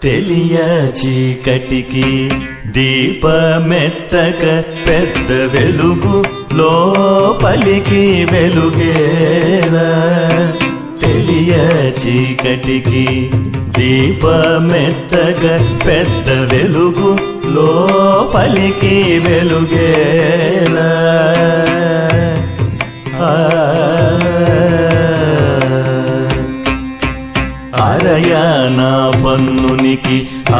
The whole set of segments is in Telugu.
తెలియ చీకటికి దీపమెత్తక పెద్ద వెలుగు లోపలికి వెలుగేలా తెలియ చీకటికి దీపమెత్తక పెద్ద వెలుగు లోపలికి వెలుగేలా ఆ అరయానా పన్నునికి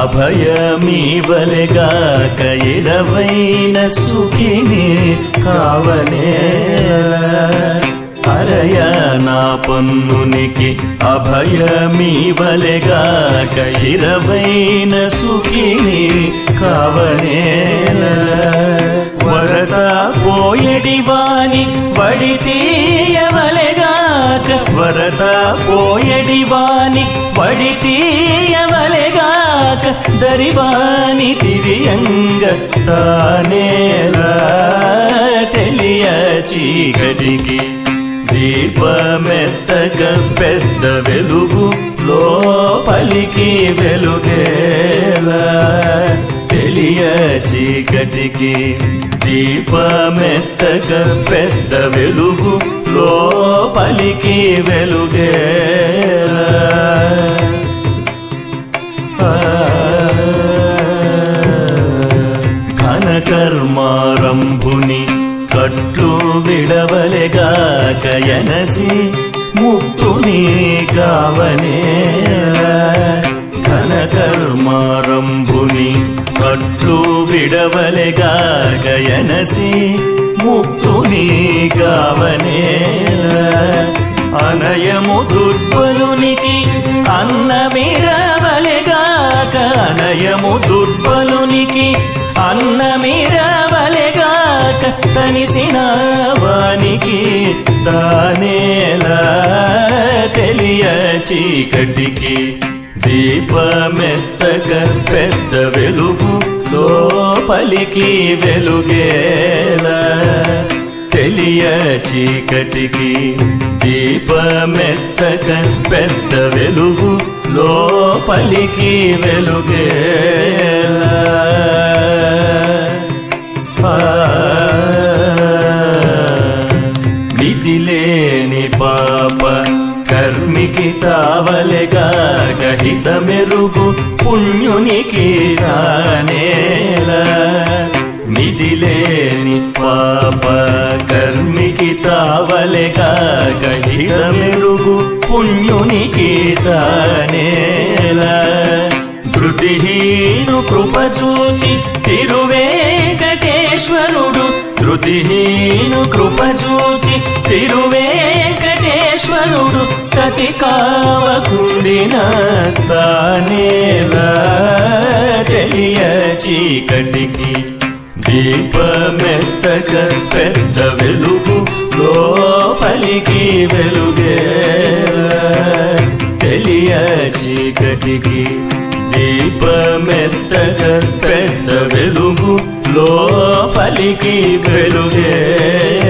అభయమీవలెగాక ఇరవైన సుఖిని కావనేలా అరయానా పన్నునికి అభయమీవలెగాక ఇరవైన సుఖిని కావనేలా వరద పోయడివాని వడి తీయవలెగాక వరద పోయడివాని వడి తీయవలెగాక దరివాని తిరియంగ తానేలా తెలియ చీకటికి దీపమెత్తక పెద్ద వెలుగు లోపలికి వెలుగేలా తెలియ చీకటికి దీపమెత్తక పెద్ద వెలుగు లోపలికి వెలుగేలా ఘనకర్మారంభుని కట్లు విడవలెగాక ఎనసి ముక్తుని కావనే ఘనకర్మారంభుని కట్లు విడవలెగాక ఎనసి ముక్తుని కావనే అనయము దుర్బలునికి అన్నమిడవలెగాక అనయము దుర్బలునికి అన్నమిడవలెగాక తనిసిన వానికి తానేలా తెలియ చీకటికి దీపమెత్తక పెద్ద వెలుగు లోపలికి వెలుగేలా తెలియ చీకటికి దీపమెత్తక పెద్ద వెలుగు లోపలికి వెలుగేలా ఆ, విధిలేని పాప కర్మికి తావలెగా గహిత మెరుగు పుణ్యునికి రానేలా మిదిలేని పాప కర్మికి తావలెగా గహిత మెరుగు పుణ్యునికి తానేలా ధృతిహీను కృప చూచి తిరువేంకటేశ్వరుడు ధృతిహీను కృప చూచి తిరువేంకటేశ్వరుడు కతి కావకుండిన తానేలా తెలియ చీకటికి దీపమెత్తక పెద్ద వెలుగు లోపలికి వెలుగేలా తెలియ చీకటికి దీపమెత్తక పెద్ద వెలుగు లోపలికి వెలుగే